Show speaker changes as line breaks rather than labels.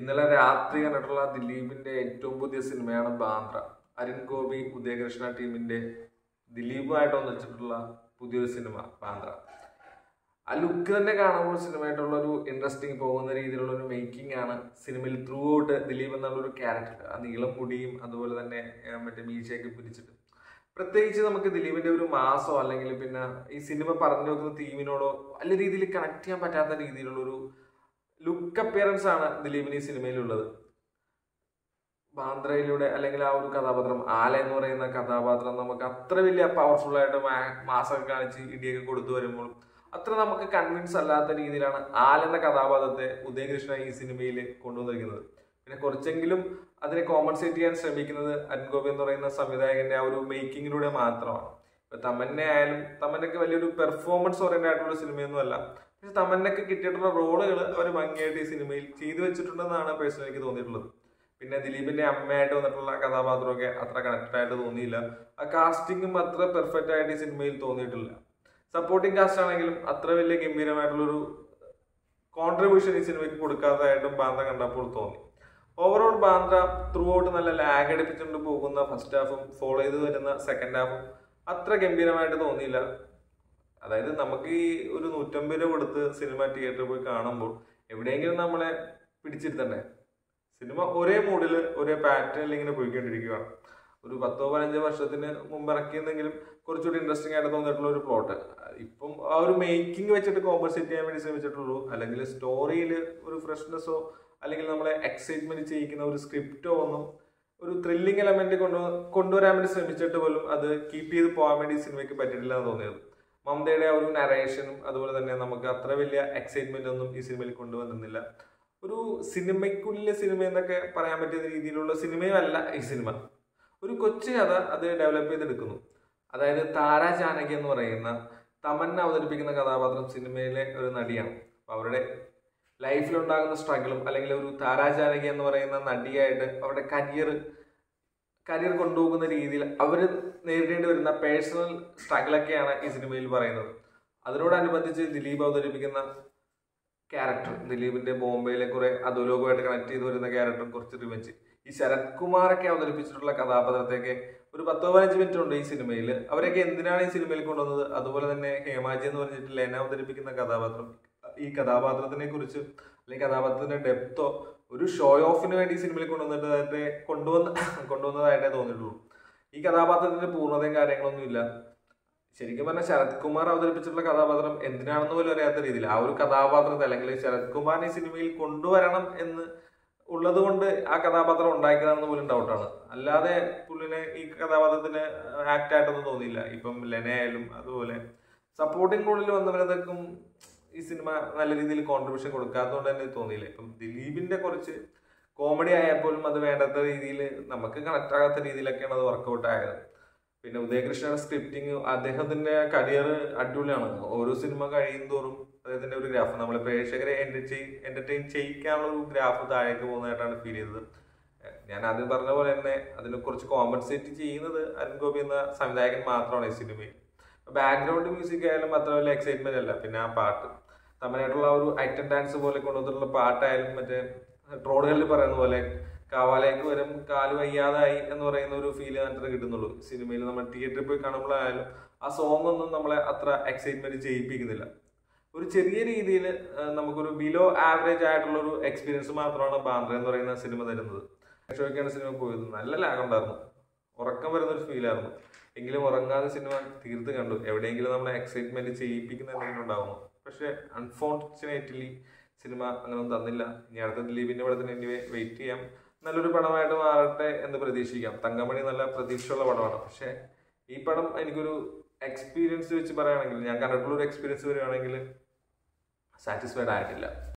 ഇന്നലെ രാത്രി കണ്ടിട്ടുള്ള ദിലീപിന്റെ ഏറ്റവും പുതിയ സിനിമയാണ് ബാന്ദ്ര അരുൺ ഗോപി ഉദയകൃഷ്ണ ടീമിന്റെ ദിലീപുമായിട്ട് ഒന്നിച്ചിട്ടുള്ള പുതിയൊരു സിനിമ ബാന്ദ്ര ആ ലുക്ക് തന്നെ കാണുമ്പോൾ സിനിമയായിട്ടുള്ള ഒരു ഇൻട്രസ്റ്റിംഗ് പോകുന്ന രീതിയിലുള്ള ഒരു മേക്കിംഗ് ആണ് സിനിമയിൽ ത്രൂ ഔട്ട് ദിലീപ് എന്നുള്ള ഒരു ക്യാരക്ടർ ആ നീളം മുടിയും അതുപോലെ തന്നെ ആ, മറ്റേ മീശയൊക്കെ പിരിച്ചിട്ട് പ്രത്യേകിച്ച് നമുക്ക് ദിലീപിന്റെ ഒരു മാസോ അല്ലെങ്കിൽ പിന്നെ ഈ സിനിമ പറഞ്ഞു വെക്കുന്ന തീമിനോടോ നല്ല രീതിയിൽ കണക്ട് ചെയ്യാൻ പറ്റാത്ത രീതിയിലുള്ള ഒരു ലുക്ക് അപ്പിയറൻസ് ആണ് ദിലീപിന് ഈ സിനിമയിലുള്ളത് ബാന്ദ്രയിലൂടെ അല്ലെങ്കിൽ ആ ഒരു കഥാപാത്രം ആല എന്ന് പറയുന്ന കഥാപാത്രം നമുക്ക് അത്ര വലിയ പവർഫുൾ ആയിട്ട് മാ- മാസമൊക്കെ കാണിച്ച് ഇടിയൊക്കെ കൊടുത്തു വരുമ്പോൾ അത്ര നമുക്ക് കൺവിൻസ് അല്ലാത്ത രീതിയിലാണ് ആല എന്ന കഥാപാത്രത്തെ ഉദയകൃഷ്ണ ഈ സിനിമയിൽ കൊണ്ടുവന്നിരിക്കുന്നത് പിന്നെ കുറച്ചെങ്കിലും അതിനെ കോമ്പൻസേറ്റ് ചെയ്യാൻ ശ്രമിക്കുന്നത് അരുൺ ഗോപി എന്ന് പറയുന്ന സംവിധായകന്റെ ആ ഒരു മേക്കിങ്ങിലൂടെ മാത്രമാണ് ഇപ്പൊ തമന്നെ ആയാലും തമന്നൊക്കെ വലിയൊരു പെർഫോമൻസ് ഓറിയന്റഡ് ആയിട്ടുള്ള സിനിമയൊന്നും അല്ല പക്ഷെ തമന്നൊക്കെ കിട്ടിയിട്ടുള്ള റോളുകൾ അവർ ഭംഗിയായിട്ട് ഈ സിനിമയിൽ ചെയ്തു വെച്ചിട്ടുണ്ടെന്നാണ് പേഴ്സണലി എനിക്ക് തോന്നിയിട്ടുള്ളത് പിന്നെ ദിലീപിന്റെ അമ്മയായിട്ട് വന്നിട്ടുള്ള കഥാപാത്രമൊക്കെ അത്ര കണക്റ്റഡ് ആയിട്ട് തോന്നിയില്ല ആ കാസ്റ്റിംഗും അത്ര പെർഫെക്റ്റ് ആയിട്ട് ഈ സിനിമയിൽ തോന്നിയിട്ടില്ല സപ്പോർട്ടിംഗ് കാസ്റ്റ് ആണെങ്കിലും അത്ര വലിയ ഗംഭീരമായിട്ടുള്ളൊരു കോൺട്രിബ്യൂഷൻ ഈ സിനിമയ്ക്ക് കൊടുക്കാത്തതായിട്ടും ബാന്ത കണ്ടപ്പോൾ തോന്നി ഓവറോൾ ബാന്ദ്ര ത്രൂ ഔട്ട് നല്ല ലാഗ് അടിപ്പിച്ചുകൊണ്ട് പോകുന്ന ഫസ്റ്റ് ഹാഫും ഫോളോ ചെയ്ത് വരുന്ന സെക്കൻഡ് ഹാഫും അത്ര ഗംഭീരമായിട്ട് തോന്നിയില്ല അതായത് നമുക്ക് ഈ ഒരു നൂറ്റമ്പത് രൂപ കൊടുത്ത് സിനിമ തിയേറ്ററിൽ പോയി കാണുമ്പോൾ എവിടെയെങ്കിലും നമ്മളെ പിടിച്ചിരുത്തണ്ടേ സിനിമ ഒരേ മൂഡിൽ ഒരേ പാറ്റേണിൽ ഇങ്ങനെ പോയിക്കൊണ്ടിരിക്കുകയാണ് ഒരു പത്തോ പതിനഞ്ചോ വർഷത്തിന് മുമ്പ് ഇറക്കിയെന്നെങ്കിലും കുറച്ചുകൂടി ഇൻട്രസ്റ്റിംഗ് ആയിട്ട് തോന്നിയിട്ടുള്ള ഒരു പ്ലോട്ട് ഇപ്പം ആ ഒരു മേക്കിംഗ് വെച്ചിട്ട് കോമ്പൻസേറ്റ് ചെയ്യാൻ വേണ്ടി ശ്രമിച്ചിട്ടുള്ളൂ അല്ലെങ്കിൽ സ്റ്റോറിയിൽ ഒരു ഫ്രഷ്നെസ്സോ അല്ലെങ്കിൽ നമ്മളെ എക്സൈറ്റ്മെന്റ് ചെയ്യിക്കുന്ന ഒരു സ്ക്രിപ്റ്റോ ഒന്നും ഒരു ത്രില്ലിംഗ് എലമെന്റ് കൊണ്ടു കൊണ്ടുവരാൻ വേണ്ടി ശ്രമിച്ചിട്ട് പോലും അത് കീപ്പ് ചെയ്ത് പോകാൻ വേണ്ടി ഈ സിനിമയ്ക്ക് പറ്റിയിട്ടില്ല എന്ന് തോന്നിയത് മമതയുടെ ആ ഒരു നറേഷനും അതുപോലെ തന്നെ നമുക്ക് അത്ര വലിയ എക്സൈറ്റ്മെന്റ് ഒന്നും ഈ സിനിമയിൽ കൊണ്ടുവന്നിരുന്നില്ല ഒരു സിനിമയ്ക്കുള്ളിലെ സിനിമ എന്നൊക്കെ പറയാൻ പറ്റിയ രീതിയിലുള്ള സിനിമയും അല്ല ഈ സിനിമ ഒരു കൊച്ചു കഥ അത് ഡെവലപ്പ് ചെയ്തെടുക്കുന്നു അതായത് താര ജാനകി എന്ന് പറയുന്ന തമന്ന അവതരിപ്പിക്കുന്ന കഥാപാത്രം സിനിമയിലെ ഒരു നടിയാണ് അപ്പൊ അവരുടെ ലൈഫിലുണ്ടാകുന്ന സ്ട്രഗിളും അല്ലെങ്കിൽ ഒരു താര ജാനകി എന്ന് പറയുന്ന നടിയായിട്ട് അവരുടെ കരിയർ കരിയർ കൊണ്ടുപോകുന്ന രീതിയിൽ അവർ നേരിടേണ്ടി വരുന്ന പേഴ്സണൽ സ്ട്രഗിളൊക്കെയാണ് ഈ സിനിമയിൽ പറയുന്നത് അതിനോടനുബന്ധിച്ച് ദിലീപ് അവതരിപ്പിക്കുന്ന ക്യാരക്ടർ ദിലീപിന്റെ ബോംബെയിലെ കുറെ അധോലോകമായിട്ട് കണക്ട് ചെയ്ത് വരുന്ന ക്യാരക്ടറും കുറച്ച് റിവെഞ്ച് ഈ ശരത് കുമാറൊക്കെ അവതരിപ്പിച്ചിട്ടുള്ള കഥാപാത്രത്തെയൊക്കെ ഒരു പത്തോ പതിനഞ്ച് മിനിറ്റ് ഉണ്ട് ഈ സിനിമയിൽ അവരൊക്കെ എന്തിനാണ് ഈ സിനിമയിൽ കൊണ്ടുവന്നത് അതുപോലെ തന്നെ ഹേമാജി എന്ന് പറഞ്ഞിട്ട് ലെന അവതരിപ്പിക്കുന്ന കഥാപാത്രം ഈ കഥാപാത്രത്തിനെ കുറിച്ച് അല്ലെങ്കിൽ കഥാപാത്രത്തിന്റെ ഡെപ്തോ ഒരു ഷോ ഓഫിന് വേണ്ടി ഈ സിനിമയിൽ കൊണ്ടുവന്നിട്ട് അതിന്റെ കൊണ്ടുവന്ന കൊണ്ടുവന്നതായിട്ടേ തോന്നിയിട്ടുള്ളൂ ഈ കഥാപാത്രത്തിന്റെ പൂർണ്ണതയും കാര്യങ്ങളൊന്നും ഇല്ല ശരിക്കും പറഞ്ഞാൽ ശരത് കുമാർ അവതരിപ്പിച്ചിട്ടുള്ള കഥാപാത്രം എന്തിനാണെന്ന് പോലും അറിയാത്ത രീതിയിൽ ആ ഒരു കഥാപാത്രത്തെ അല്ലെങ്കിൽ ശരത് കുമാറിനെ ഈ സിനിമയിൽ കൊണ്ടുവരണം എന്ന് ഉള്ളത് കൊണ്ട് ആ കഥാപാത്രം ഉണ്ടാക്കിയതാണെന്ന് പോലും ഡൗട്ടാണ് അല്ലാതെ പുള്ളിനെ ഈ കഥാപാത്രത്തിന് ആക്ട് ആയിട്ടൊന്നും തോന്നിയില്ല ഇപ്പം ലെനയായാലും അതുപോലെ സപ്പോർട്ടിംഗ് റോളിൽ വന്നവരതൊക്കെ ഈ സിനിമ നല്ല രീതിയിൽ കോൺട്രിബ്യൂഷൻ കൊടുക്കാത്തതുകൊണ്ട് തന്നെ തോന്നിയില്ല ഇപ്പം ദിലീപിന്റെ കുറച്ച് കോമഡി ആയപ്പോഴും അത് വേണ്ടാത്ത രീതിയിൽ നമുക്ക് കണക്ട് ആകാത്ത രീതിയിലൊക്കെയാണ് അത് വർക്കൗട്ട് ആയത് പിന്നെ ഉദയകൃഷ്ണയുടെ സ്ക്രിപ്റ്റിംഗ് അദ്ദേഹത്തിന്റെ കരിയർ അടിപൊളിയാണ് ഓരോ സിനിമ കഴിയും തോറും അദ്ദേഹത്തിന്റെ ഒരു ഗ്രാഫ് നമ്മളെ പ്രേക്ഷകരെ എന്റർടൈൻ ചെയ്യിക്കാനുള്ള ഒരു ഗ്രാഫ് താഴേക്ക് പോകുന്നതായിട്ടാണ് ഫീൽ ചെയ്തത് ഏഹ് ഞാൻ ആദ്യം പറഞ്ഞ പോലെ തന്നെ അതിനെ കുറച്ച് കോമ്പൻസേറ്റ് ചെയ്യുന്നത് അരുൺ ഗോപി എന്ന സംവിധായകൻ മാത്രമാണ് ഈ സിനിമയിൽ ബാക്ക്ഗ്രൗണ്ട് മ്യൂസിക് ആയാലും അത്ര വലിയ എക്സൈറ്റ്മെന്റ് അല്ല പിന്നെ ആ പാട്ട് തമിഴായിട്ടുള്ള ആ ഒരു ഐറ്റം ഡാൻസ് പോലെ കൊണ്ടുവന്നിട്ടുള്ള പാട്ടായാലും മറ്റേ ട്രോളുകളിൽ പറയുന്ന പോലെ കാവാലേക്ക് വരും കാല് വയ്യാതായി എന്ന് പറയുന്ന ഒരു ഫീൽ മാത്രമേ കിട്ടുന്നുള്ളൂ സിനിമയിൽ നമ്മൾ തിയേറ്ററിൽ പോയി കാണുമ്പോഴായാലും ആ സോങ് ഒന്നും നമ്മളെ അത്ര എക്സൈറ്റ്മെന്റ് ചെയ്യിപ്പിക്കുന്നില്ല ഒരു ചെറിയ രീതിയിൽ നമുക്കൊരു ബിലോ ആവറേജ് ആയിട്ടുള്ള ഒരു എക്സ്പീരിയൻസ് മാത്രമാണ് ബാന്ദ്ര എന്ന് പറയുന്ന സിനിമ തരുന്നത് ഷോയ്ക്കാണ് സിനിമ പോയത് നല്ല ലാഗ് ഉണ്ടായിരുന്നു ഉറക്കം വരുന്ന ഒരു ഫീലായിരുന്നു എങ്കിലും ഉറങ്ങാതെ സിനിമ തീർത്ത് കണ്ടു എവിടെയെങ്കിലും നമ്മളെ എക്സൈറ്റ്മെന്റ് ചെയ്യിപ്പിക്കുന്ന എന്തെങ്കിലും ഉണ്ടാവുന്നു പക്ഷെ അൺഫോർച്ചുനേറ്റ്ലി സിനിമ അങ്ങനെ തന്നില്ല ഇനി അടുത്ത ദിലീപിന്റെ പടത്തിന് ഇനി വെയിറ്റ് ചെയ്യാം നല്ലൊരു പടമായിട്ട് മാറട്ടെ എന്ന് പ്രതീക്ഷിക്കാം തങ്കമണി നല്ല പ്രതീക്ഷയുള്ള പടമാണ് പക്ഷെ ഈ പടം എനിക്കൊരു എക്സ്പീരിയൻസ് വെച്ച് പറയുകയാണെങ്കിൽ ഞാൻ കണ്ടിട്ടുള്ള ഒരു എക്സ്പീരിയൻസ് വരികയാണെങ്കിൽ സാറ്റിസ്ഫൈഡ് ആയിട്ടില്ല